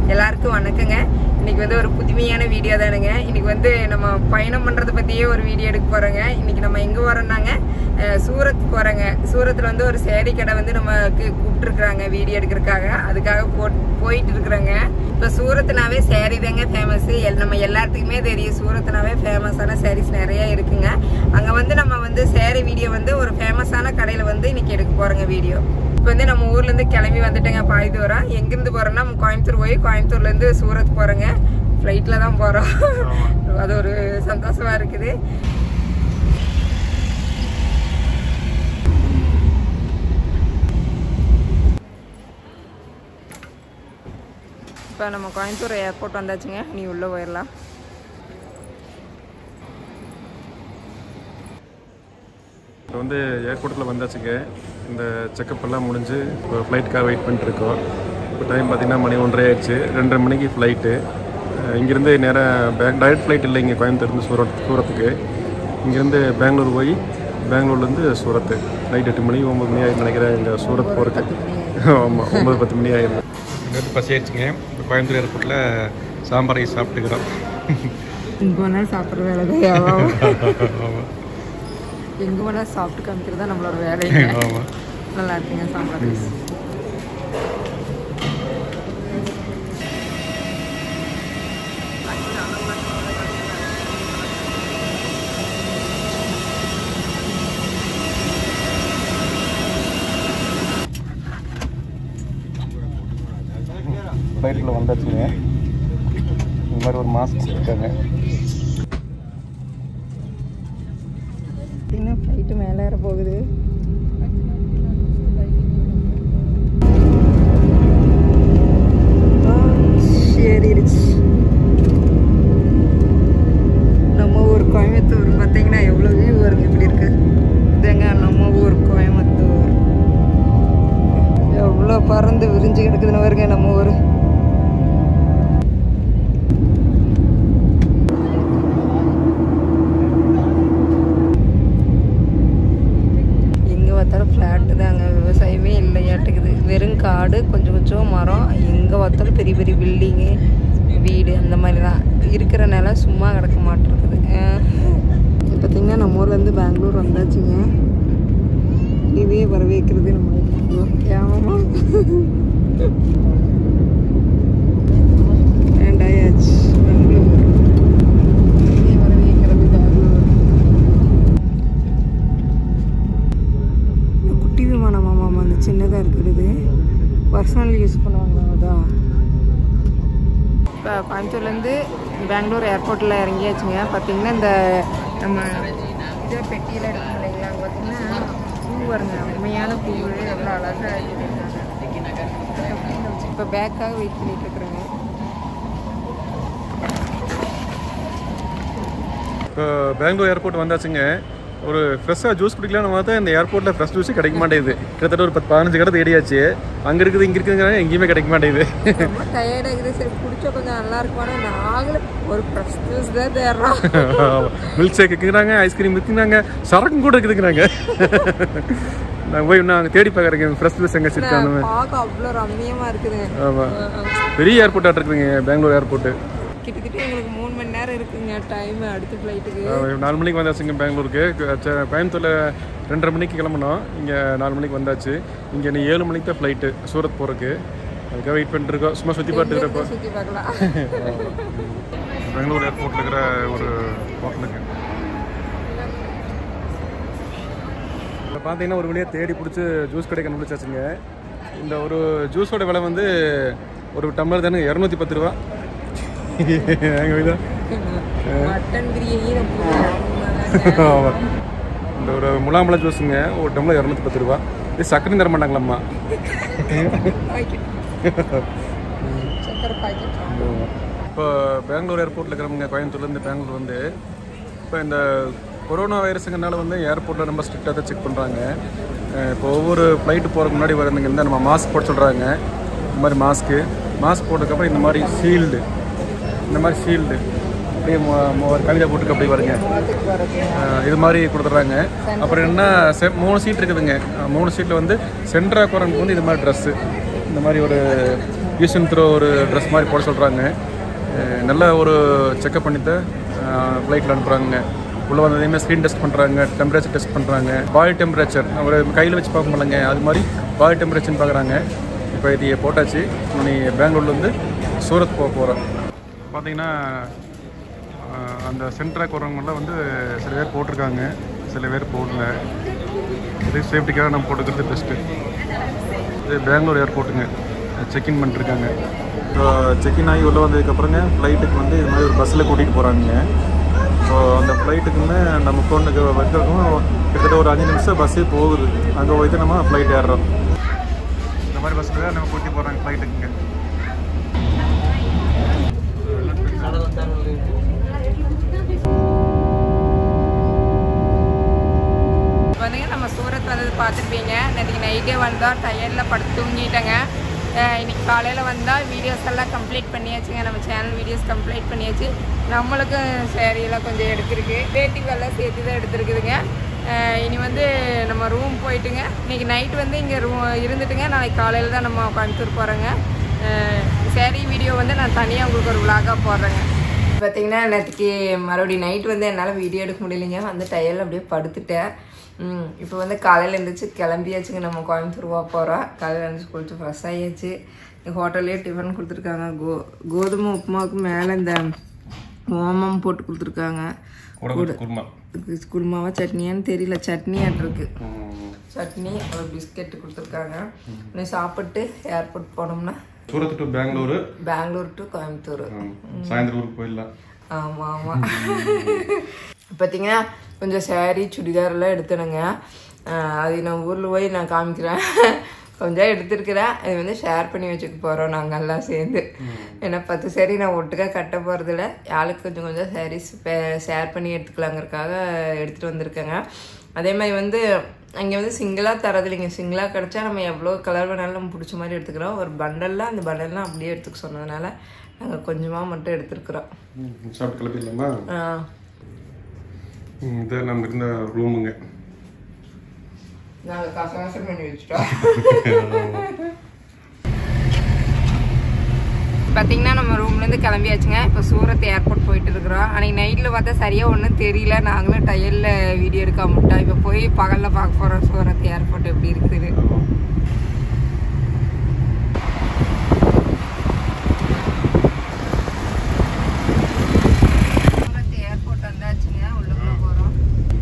எல்லாருக்கும் வணக்கங்க இன்னைக்கு வந்து ஒரு புதுமையான வீடியோ தானுங்க இன்னைக்கு வந்து நம்ம பயணம் பண்றதை பத்தியே ஒரு வீடியோ எடுக்க போறோங்க இன்னைக்கு நம்ம எங்க வரோம்னாங்க அஹ், சூரத் போறோங்க சூரத்துல வந்து ஒரு சேரி கடை வந்து நமக்கு கூப்பிட்டுருக்குறாங்க வீடியோ எடுக்கிறதுக்காக அதுக்காக போ போயிட்டு இருக்கிறோங்க இப்போ சூரத்னாவே சேரீ தாங்க ஃபேமஸ் நம்ம எல்லாத்துக்குமே தெரியும் சூரத்னாவே ஃபேமஸான சாரீஸ் நிறைய இருக்குங்க அங்க வந்து நம்ம வந்து சேரீ வீடியோ வந்து ஒரு ஃபேமஸான கடையில வந்து இன்னைக்கு எடுக்க போறோங்க வீடியோ இப்போ வந்து நம்ம ஊர்ல இருந்து கிளம்பி வந்துட்டேங்க பாதி தூரம் எங்கிருந்து போறோம்னா நம்ம கோயம்புத்தூர் போய் கோயம்புத்தூர்ல இருந்து சூரத் போறோங்க ஃப்ளைட்ல தான் போறோம் அது ஒரு சந்தோஷமா இருக்குது இப்போ நம்ம கோயம்புத்தூர் ஏர்போர்ட் வந்தாச்சுங்க நீ உள்ள போயிடலாம் இப்போ வந்து ஏர்போர்ட்டில் வந்தாச்சுங்க இந்த செக்கப் எல்லாம் முடிஞ்சு இப்போ ஃப்ளைட்டுக்காக வெயிட் பண்ணிட்டு இருக்கோம் இப்போ டைம் பார்த்தீங்கன்னா மணி ஒன்றரை ஆயிடுச்சு ரெண்டரை மணிக்கு ஃப்ளைட்டு இங்கேருந்து நேராக பேங் டைரக்ட் ஃப்ளைட் இல்லை இங்கே கோயம்புத்தூர்லேருந்து சூரத் சூரத்துக்கு இங்கேருந்து பெங்களூர் போய் பெங்களூர்லேருந்து சூரத்து நைட் எட்டு மணி ஒம்பது மணி ஆயிரம் நினைக்கிறேன் இங்கே சூரத் போகிறதுக்கு ஆமாம் ஒம்பது பத்து மணி ஆயிரும் இங்கேருந்து பஸ் ஆயிடுச்சுங்க இப்போ கோயம்புத்தூர் ஏர்போர்ட்டில் சாம்பார் ரைஸ் சாப்பிட்டுக்கிறோம் இங்க வேணாலும் சாப்பிட்ற வேலை தான் ஆமாம் எங்க வேணாலும் சாப்பிட்டு காமிக்கிறது தான் நம்மளோட வேலைங்க ஆமாம் நல்லா இருக்குங்க சாம்பார் ரைஸ் ஃப்ளைட்டில் வந்தாச்சுங்க இந்த மாதிரி ஒரு மாஸ்க் இருக்காங்க பார்த்தீங்கன்னா ஃப்ளைட்டு மேலே ஏற போகுது ஏறிடுச்சு நம்ம ஊர் கோயம்புத்தூர் பார்த்தீங்கன்னா எவ்வளோ வியூ வருங்க இப்படி இருக்கு இதுங்க நம்ம ஊர் கோயம்புத்தூர் எவ்வளோ பறந்து விரிஞ்சு கிடக்குதுன்னு வருங்க நம்ம ஊர் எங்கே பார்த்தாலும் ஃப்ளாட்டு தாங்க விவசாயமே இல்லையாட்டுக்குது வெறும் காடு கொஞ்சம் கொஞ்சம் மரம் எங்கே பார்த்தாலும் பெரிய பெரிய பில்டிங்கு வீடு அந்த மாதிரி தான் இருக்கிற நிலம் சும்மா கிடக்க மாட்டிருக்குது பார்த்திங்கன்னா நம்ம ஊர்லேருந்து பெங்களூர் வந்தாச்சுங்க இதே வரவேற்கிறது நம்ம கேமமா வேண்டாயாச்சு பெங்களூர் இதே வரவேற்கிறது பெங்களூர் இந்த குட்டி விமானமா மாமா அந்த சின்னதாக இருக்கிறது பர்சனல் யூஸ் பண்ணுவாங்களா அதான் இப்போ கோயம்புத்தூர்லேருந்து பெங்களூர் ஏர்போர்ட்டில் இறங்கியாச்சுங்க பார்த்தீங்கன்னா இந்த நம்ம இதை பெட்டியில் எடுக்கும் இல்லைங்களா அங்கே பார்த்தீங்கன்னா பூ வருங்க உண்மையான பூ எவ்வளோ அழகாக இருக்காங்க இப்போ பேக்காக வெயிட் பண்ணிட்டு இருக்கிறேங்க இப்போ பெங்களூர் ஏர்போர்ட் வந்தாச்சுங்க ஒரு ஃப்ரெஷ்ஷாக ஜூஸ் குடிக்கலாம்னு பார்த்தா இந்த ஏர்போர்ட்டில் ஃப்ரெஷ் ஜூஸே கிடைக்க மாட்டேங்குது கிட்டத்தட்ட ஒரு பத்து பதினஞ்சு கடை தேடியாச்சு அங்கே இருக்குது இங்கே இருக்குதுங்கிறாங்க எங்கேயுமே கிடைக்க மாட்டேங்குது ரொம்ப டயர்டாக இருக்குது சரி குடிச்சா கொஞ்சம் நல்லா இருக்குமானா நாங்களும் ஒரு ஃப்ரெஷ் ஜூஸ் தான் தேடுறோம் மில்க் ஷேக் இருக்குங்கிறாங்க ஐஸ்கிரீம் இருக்குங்கிறாங்க சரக்கும் கூட இருக்குதுங்கிறாங்க நான் போய் இன்னும் அங்கே தேடி பார்க்குறேங்க ஃப்ரெஷ் ஜூஸ் எங்கே வச்சிருக்காங்க பார்க்க அவ்வளோ ரம்மியமாக இருக்குதுங்க ஆமாம் பெரிய ஏர்போர்ட் இருக்குதுங்க பெங்களூர் ஏர்போர்ட்டு கிட்டத்தட்ட எங்களுக்கு மூணு மணி நேரம் இருக்குங்க டைம் அடுத்த ஃப்ளைட்டுக்கு நாலு மணிக்கு வந்தாச்சுங்க பெங்களூருக்கு க- ச- கோயம்புத்தூரில் ரெண்டரை மணிக்கு கிளம்புனோம் இங்கே நாலு மணிக்கு வந்தாச்சு இங்கே நீ ஏழு மணிக்கு தான் ஃப்ளைட்டு சூரத் போகிறதுக்கு அதுக்காக வெயிட் பண்ணிட்டு இருக்கோம் சும்மா சுற்றி பார்த்துக்கிறப்போ சுற்றி பார்க்கலாம் பெங்களூர் ஏர்போர்ட்டில் இருக்கிற ஒரு ஹோட்டலுங்க இப்போ பார்த்தீங்கன்னா ஒரு வழியாக தேடி பிடிச்சி ஜூஸ் கடை கண்டுபிடிச்சாச்சுங்க இந்த ஒரு ஜூஸோட விலை வந்து ஒரு டம்ளர் தானே இரநூத்தி பத்து ரூபா எங்கள் வீடு மட்டன் பிரியாணி ஆமாம். இந்த ஒரு முலாம்பழம் ஜூஸுங்க ஒரு டம்ளர் இரநூத்தி பத்து ரூபா இது சக்கரையும் தர மாட்டாங்களாம்மா சக்கரை பாக்கெட் இப்போ பெங்களூர் ஏர்போர்ட்டில் இருக்கிறவங்க கோயம்புத்தூர்லேருந்து பெங்களூர் வந்து இப்போ இந்த கொரோனா வைரஸுங்கனால வந்து ஏர்போர்ட்டில் ரொம்ப ஸ்ட்ரிக்டாக தான் செக் பண்ணுறாங்க இப்போ ஒவ்வொரு ஃப்ளைட்டு போகிறதுக்கு முன்னாடி வரதுங்க இருந்தால் நம்ம மாஸ்க் போட சொல்கிறாங்க இந்த மாதிரி மாஸ்க்கு மாஸ்க் போட்டதுக்கப்புறம் இந்த மாதிரி ஷீல்டு இந்த மாதிரி ஷீல்டு அப்படியே மொ- மொ- ஒரு கவிதை போட்டுக்கு அப்படி வருங்க அஹ் இது மாதிரி கொடுத்துட்றாங்க அப்புறம் என்ன செ- மூணு சீட் இருக்குதுங்க அஹ் மூணு சீட்டில் வந்து சென்ட்ரா குரனுக்கு வந்து இது மாதிரி ட்ரெஸ்ஸு இந்த மாதிரி ஒரு யூஸ் அண்ட் த்ரோ ஒரு ட்ரெஸ் மாதிரி போட சொல்கிறாங்க நல்ல ஒரு செக்கப் பண்ணிட்டு ஃப்ளைட்டில் அனுப்புகிறாங்க உள்ளே வந்ததையுமே ஸ்க்ரீன் டெஸ்ட் பண்ணுறாங்க டெம்பரேச்சர் டெஸ்ட் பண்ணுறாங்க பாடி டெம்பரேச்சர் ஒரு கையில் வச்சு பார்க்க முடியலங்க அது மாதிரி பாடி டெம்பரேச்சர்னு பார்க்குறாங்க இப்போ இது போட்டாச்சு நீ பெங்களூர்லேருந்து சூரத் போக போகிறோம் பார்த்தீங்கன்னா ஆஹ், அந்த சென்ட்ராக் வரவங்களாம் வந்து சில பேர் போட்டிருக்காங்க சில பேர் போடல இது சேஃப்டிக்காக நம்ம போட்டுக்கிறது பெஸ்ட்டு இது பெங்களூர் ஏர்போர்ட்டுங்க செக்இன் பண்ணிட்டுருக்காங்க ஸோ செக்இன் ஆகி உள்ளே வந்ததுக்கப்புறங்க ஃப்ளைட்டுக்கு வந்து இது மாதிரி ஒரு பஸ்ஸில் கூட்டிகிட்டு போகிறாங்க ஸோ அந்த ஃப்ளைட்டுக்குன்னு நம்ம கொண்டுக்கு வைக்கிறதுக்கும் கிட்டத்தட்ட ஒரு அஞ்சு நிமிஷம் பஸ்ஸே போகுது அங்கே போயிட்டு நம்ம ஃப்ளைட் ஏறுறோம் இந்த மாதிரி பஸ்ஸில் தான் நம்ம கூட்டி போகிறாங்க ஃப்ளைட்டுக்குங்க இப்போ வந்துங்க நம்ம சூரத் வந்தது பார்த்துருப்பீங்க நேற்றுக்கு நைட்டே வந்தோம் டயர்டில் படுத்து தூங்கிட்டேங்க அஹ் இன்னைக்கு காலையில் வந்தால் வீடியோஸ் எல்லாம் கம்ப்ளீட் பண்ணியாச்சுங்க நம்ம சேனல் வீடியோஸ் கம்ப்ளீட் பண்ணியாச்சு நம்மளுக்கும் சேரீலாம் கொஞ்சம் எடுத்திருக்கு வேட்டிகள் எல்லாம் சேர்த்து தான் எடுத்துருக்குதுங்க அஹ் இனி வந்து நம்ம ரூம் போயிட்டுங்க இன்னைக்கு நைட் வந்து இங்கே ரூ இருந்துட்டுங்க நாளைக்கு காலையில் தான் நம்ம கோயம்புத்தூர் போகிறோங்க சேரீ வீடியோ வந்து நான் தனியாக உங்களுக்கு ஒரு விளாகாக போடுறேங்க பார்த்தீங்கன்னா நேற்றுக்கு மறுபடியும் நைட் வந்து என்னால் வீடியோ எடுக்க முடியலைங்க வந்து டயரில் அப்படியே படுத்துட்டேன் ம், இப்போ வந்து காலையில் எழுந்திரிச்சு கிளம்பியாச்சுங்க நம்ம கோயம்புத்தூர் போக போகிறோம் காலையில் எழுந்திரிச்சு குளிச்சு ஃப்ரெஷ் ஆகியாச்சு ஹோட்டல்லே டிஃபன் கொடுத்துருக்காங்க கோ கோதுமை உப்புமாவுக்கு மேலே இந்த ஓமம் போட்டு கொடுத்துருக்காங்க கூட குருமா குருமாவா சட்னியான்னு தெரியல சட்னி இருக்கு சட்னி ஒரு பிஸ்கெட் கொடுத்துருக்காங்க இன்னும் சாப்பிட்டு ஏர்போர்ட் போனோம்னா சூரத் டு பெங்களூரு பெங்களூர் டு கோயம்புத்தூர் சாயந்தரம் ஊருக்கு போயிடலாம் ஆமா ஆமா பார்த்தீங்கன்னா கொஞ்சம் saree சுடிதார் எல்லாம் எடுத்துனுங்க ஆஹ் அது நான் ஊர்ல போய் நான் காமிக்கிறேன் கொஞ்சம் எடுத்திருக்கிறேன் இது வந்து ஷேர் பண்ணி வச்சுக்க போறோம் நாங்க எல்லாம் சேர்ந்து ஏன்னா பத்து saree நான் ஒட்டுக்கா கட்ட போறதில்ல யாருக்கு கொஞ்சம் கொஞ்சம் சாரீஸ் ஷேர் பண்ணி எடுத்துக்கலாங்கிறதுக்காக எடுத்துட்டு வந்திருக்கேங்க அதே மாதிரி வந்து அங்கே வந்து சிங்கிளாக தரது இல்லைங்க சிங்கிளாக கிடச்சா நம்ம எவ்வளோ கலர் வேணாலும் நம்ம பிடிச்ச மாதிரி எடுத்துக்கிறோம் ஒரு பண்டல்லாம் அந்த பண்டல்லாம் அப்படியே எடுத்துக்க சொன்னதுனால நாங்கள் கொஞ்சமாக மட்டும் எடுத்துருக்குறோம் சாப்பிட்டு கிளம்பிடலாமா ஆ ம், இது நம்ம இருந்த ரூமுங்க நாங்கள் கசகசம் பண்ணி வச்சுட்டோம் பார்த்தீங்கன்னா நம்ம ரூம்லேருந்து கிளம்பியாச்சுங்க இப்போ சூரத் ஏர்போர்ட் போயிட்டு இருக்கிறோம் அன்னைக்கு நைட்டில் பார்த்தா சரியாக ஒன்றும் தெரியல நாங்களும் டயரில் வீடியோ எடுக்காம விட்டோம் இப்போ போய் பகலில் பார்க்க போகிறோம் சூரத் ஏர்போர்ட் எப்படி இருக்குது சூரத் ஏர்போர்ட் வந்தாச்சுங்க உள்ளுக்குள்ள போகிறோம்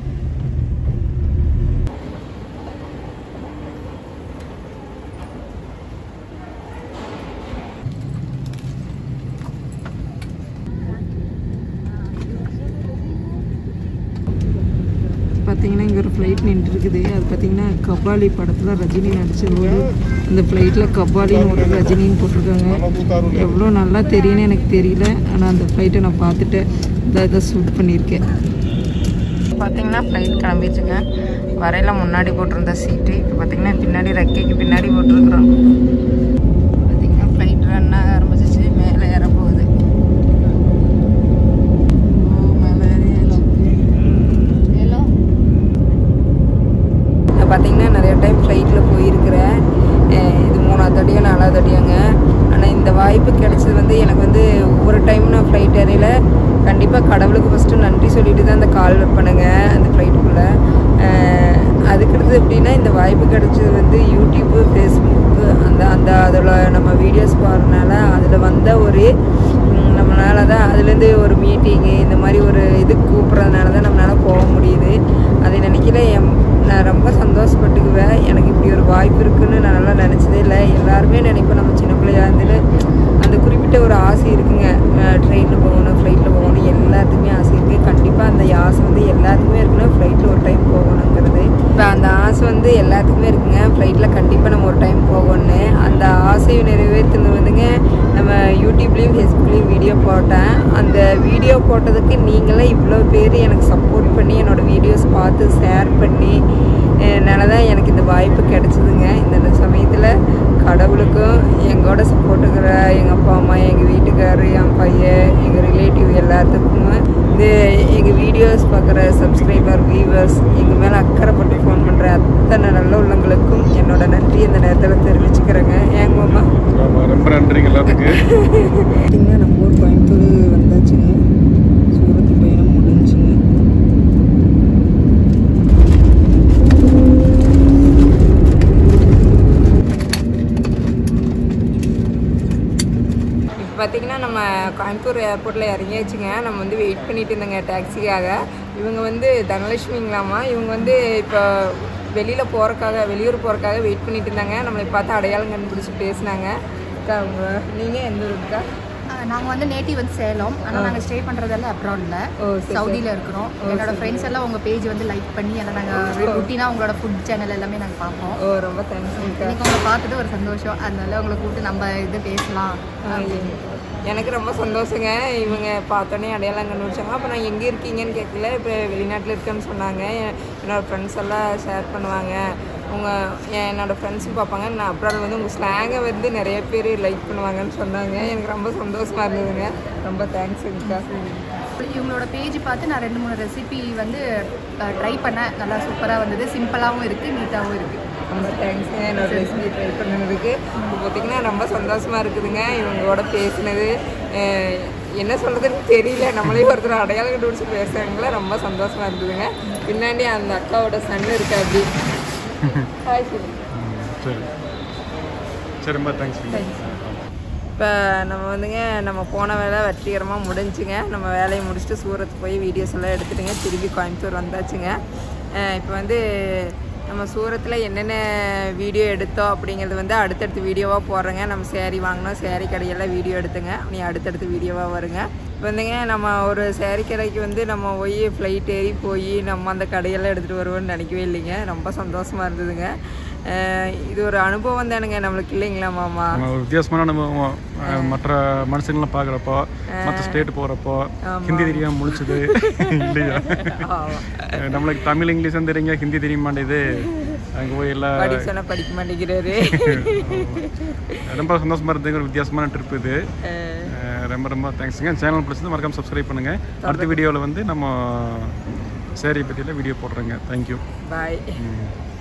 பார்த்தீங்கன்னா இங்கே ஒரு ஃப்ளைட் நின்றுருக்குது அது பார்த்தீங்கன்னா கபாலி படத்தில் ரஜினி நடிச்சது இந்த ஃப்ளைட்டில் கபாலின்னு ஒரு ரஜினின்னு போட்டிருக்காங்க எவ்வளோ நல்லா தெரியும்னு எனக்கு தெரியல ஆனால் அந்த ஃப்ளைட்டை நான் பார்த்துட்டேன் இதை இதை ஷூட் பண்ணியிருக்கேன் பார்த்தீங்கன்னா ஃப்ளைட் கிளம்பிச்சுங்க வரையில முன்னாடி போட்டிருந்த சீட்டு இப்போ பார்த்தீங்கன்னா பின்னாடி ரெக்கைக்கு பின்னாடி போட்டிருக்கிறோம் பார்த்தீங்கன்னா ஃப்ளைட் ரன் ஆக ஆரம்பிச்சிச்சு மேலே ஏற போகுது ஓ மேலே ஏறியாச்சு நான் பார்த்தீங்கன்னா நிறைய டைம் ஃப்ளைட்டில் போயிருக்கிறேன் அஹ் இது மூணாவது அடியோ நாலாவது அடியோங்க ஆனால் இந்த வாய்ப்பு கிடைச்சது வந்து எனக்கு வந்து ஒவ்வொரு டைம் நான் ஃப்ளைட் ஏறையில் கண்டிப்பாக கடவுளுக்கு ஃபஸ்ட்டு நன்றி சொல்லிட்டு தான் அந்த கால் வைப்பேனுங்க அந்த ஃப்ளைட்டுக்குள்ளே அதுக்கடுத்து எப்படின்னா இந்த வாய்ப்பு கிடைச்சது வந்து யூடியூப்பு ஃபேஸ்புக்கு அந்த அந்த அதில் நம்ம வீடியோஸ் போடுறதுனால அதில் வந்த ஒரு ம், நம்மளால தான் அதுலேருந்து ஒரு மீட்டிங்கு இந்த மாதிரி ஒரு இது கூப்பிட்றதுனால தான் நம்மளால போக முடியுது அதை நினைக்கல எம் நான் ரொம்ப சந்தோஷப்பட்டுக்குவேன் எனக்கு இப்படி ஒரு வாய்ப்பு இருக்குன்னு நான் நல்லா நினச்சதே இல்லை எல்லாருமே நினைப்போம் நம்ம சின்ன பிள்ளையா இருந்துட்டு அந்த குறிப்பிட்ட ஒரு ஆசை இருக்குங்க ட்ரெயினில் போகணும் ஃப்ளைட்டில் போகணும் எல்லாத்துக்குமே ஆசை இருக்குது கண்டிப்பாக அந்த ஆசை வந்து எல்லாத்துக்குமே இருக்குன்னா ஃப்ளைட்டில் ஒரு டைம் போகணுங்கிறது இப்போ அந்த ஆசை வந்து எல்லாத்துக்குமே இருக்குங்க ஃப்ளைட்டில் கண்டிப்பாக நம்ம ஒரு டைம் போகணும்னு அந்த ஆசையை நிறைவேற்றுனது வந்துங்க நம்ம யூடியூப்லேயும் ஃபேஸ்புக்லேயும் வீடியோ போட்டேன் அந்த வீடியோ போட்டதுக்கு நீங்களாம் இவ்வளோ பேர் எனக்கு சப்போர்ட் பண்ணி என்னோடய வீடியோஸ் பார்த்து ஷேர் பண்ணி என்னால் தான் எனக்கு இந்த வாய்ப்பு கிடைச்சிதுங்க இந்த சமயத்தில் கடவுளுக்கும் எங்களோட சப்போர்ட்டுக்கிற எங்கள் அப்பா அம்மா எங்கள் வீட்டுக்காரரு என் பையன் எங்கள் ரிலேட்டிவ் எல்லாத்துக்குமே வந்து எங்கள் வீடியோஸ் பார்க்குற சப்ஸ்கிரைபர் வியூவர்ஸ் எங்கள் மேலே அக்கறைப்பட்டு ஃபோன் பண்ணுற அத்தனை நல்ல உள்ளங்களுக்கும் என்னோட நன்றி இந்த நேரத்தில் தெரிவிச்சுக்கிறேங்க ஏங்க மாமா ஆமாம் ரொம்ப நன்றிங்க எல்லாத்துக்கும் பார்த்தீங்கன்னா நம்ம ஊர் கோயம்புத்தூர் வந்தாச்சுங்க சூரத் பயணம் முடிஞ்சுங்க இப்போ பார்த்தீங்கன்னா நம்ம கோயம்புத்தூர் ஏர்போர்ட்டில் இறங்கியாச்சுங்க நம்ம வந்து வெயிட் பண்ணிட்டு இருந்தோங்க டாக்ஸிக்காக இவங்க வந்து தனலட்சுமிங்களாமா இவங்க வந்து இப்போ வெளியில் போகிறக்காக வெளியூர் போகிறக்காக வெயிட் பண்ணிட்டு இருந்தாங்க நம்மளை பார்த்து அடையாளம் கண்டுபிடிச்சி பேசினாங்க அக்கா அவங்க நீங்கள் எந்த ஊருக்கா நாங்கள் வந்து நேட்டிவ் வந்து சேலம் ஆனால் நாங்கள் ஸ்டே பண்ணுறதெல்லாம் அப்ராடில் ஓ சரி சவுதியில் இருக்கிறோம் என்னோட ஃப்ரெண்ட்ஸ் எல்லாம் உங்கள் பேஜ் வந்து லைக் பண்ணி எல்லாம் நாங்கள் ருட்டீனாக உங்களோட ஃபுட் சேனல் எல்லாமே நாங்கள் பார்ப்போம் ஓ ரொம்ப தேங்க்ஸ்ங்கக்கா இன்னைக்கு உங்களை பார்த்தது ஒரு சந்தோஷம் அதனால உங்களை கூப்பிட்டு நம்ம இது பேசலாம் எனக்கு ரொம்ப சந்தோஷங்க இவங்க பார்த்தோன்னே அடையாளம் கண்டுபிடிச்சாங்க அப்போ நான் எங்கே இருக்கீங்கன்னு கேட்கல இப்போ வெளிநாட்டில் இருக்கேன்னு சொன்னாங்க என்- என்னோட ஃப்ரெண்ட்ஸ் எல்லாம் ஷேர் பண்ணுவாங்க உங்கள் என்னோட ஃப்ரெண்ட்ஸும் பார்ப்பாங்க நான் அப்புறம் வந்து உங்கள் ஸ்லாங்கை வந்து நிறைய பேர் லைக் பண்ணுவாங்கன்னு சொன்னாங்க எனக்கு ரொம்ப சந்தோஷமாக இருந்ததுங்க ரொம்ப தேங்க்ஸுங்கக்கா இவங்களோட பேஜ் பார்த்து நான் ரெண்டு மூணு ரெசிபி வந்து ட்ரை பண்ணேன் நல்லா சூப்பராக வந்தது சிம்பிளாகவும் இருக்குது நீட்டாகவும் இருக்குது ரொம்ப தேங்க்ஸுங்க என்னோட ரெசிபி ட்ரை பண்ணதுக்கு இப்போ பார்த்தீங்கன்னா ரொம்ப சந்தோஷமாக இருக்குதுங்க இவங்களோட பேசினது அஹ், என்ன சொல்கிறதுன்னு தெரியல நம்மளே ஒருத்தர் அடையாளம் கண்டுபிடிச்சி பேசுகிறாங்களே ரொம்ப சந்தோஷமாக இருந்ததுங்க பின்னாடி அந்த அக்காவோட சன் இருக்கு அப்படி ஹாய் சொல்லு சரி சரி ரொம்ப தேங்க்ஸ் இப்போ நம்ம வந்துங்க நம்ம போன வேலை வெற்றிகரமாக முடிஞ்சுங்க நம்ம வேலையை முடிச்சுட்டு சூரத் போய் வீடியோஸ் எல்லாம் எடுத்துட்டுங்க திருப்பி கோயம்புத்தூர் வந்தாச்சுங்க இப்போ வந்து நம்ம சூரத்தில் என்னென்ன வீடியோ எடுத்தோம் அப்படிங்கிறது வந்து அடுத்தடுத்த வீடியோவாக போடுறேங்க நம்ம சேரீ வாங்கினோம் சேரீ கடையெல்லாம் வீடியோ எடுத்துங்க நீ அடுத்தடுத்த வீடியோவாக வருங்க இப்போ வந்துங்க நம்ம ஒரு சேரீ கடைக்கு வந்து நம்ம போய் ஃப்ளைட் ஏறி போய் நம்ம அந்த கடையெல்லாம் எடுத்துகிட்டு வருவோம்னு நினைக்கவே இல்லைங்க ரொம்ப சந்தோஷமாக இருந்ததுங்க அஹ் இது ஒரு அனுபவம் தானுங்க நம்மளுக்கு இல்லைங்களா மாமா நம்ம ஒரு வித்தியாசமான அனுபவம் அஹ், மற்ற மனுஷங்களாம் பார்க்குறப்போ மற்ற ஸ்டேட் போகிறப்போ ஹிந்தி தெரியாம முழிச்சது இல்லையா ஆமா. அஹ், நம்மளுக்கு தமிழ் இங்கிலீஷும் தெரியுங்க ஹிந்தி தெரிய மாட்டேது அங்கே போய் எல்லாம் படிக்க சொன்னா படிக்க மாட்டேங்கிறாரு ரொம்ப சந்தோஷமா இருந்தது ஒரு வித்தியாசமான ட்ரிப் இது அஹ், ரொம்ப ரொம்ப தேங்க்ஸுங்க சேனல் பிடிச்சது மறக்காம சப்ஸ்கிரைப் பண்ணுங்க அடுத்த வீடியோவில் வந்து நம்ம சேரி பற்றியில் வீடியோ போடுறேங்க தேங்க்யூ பாய் ம்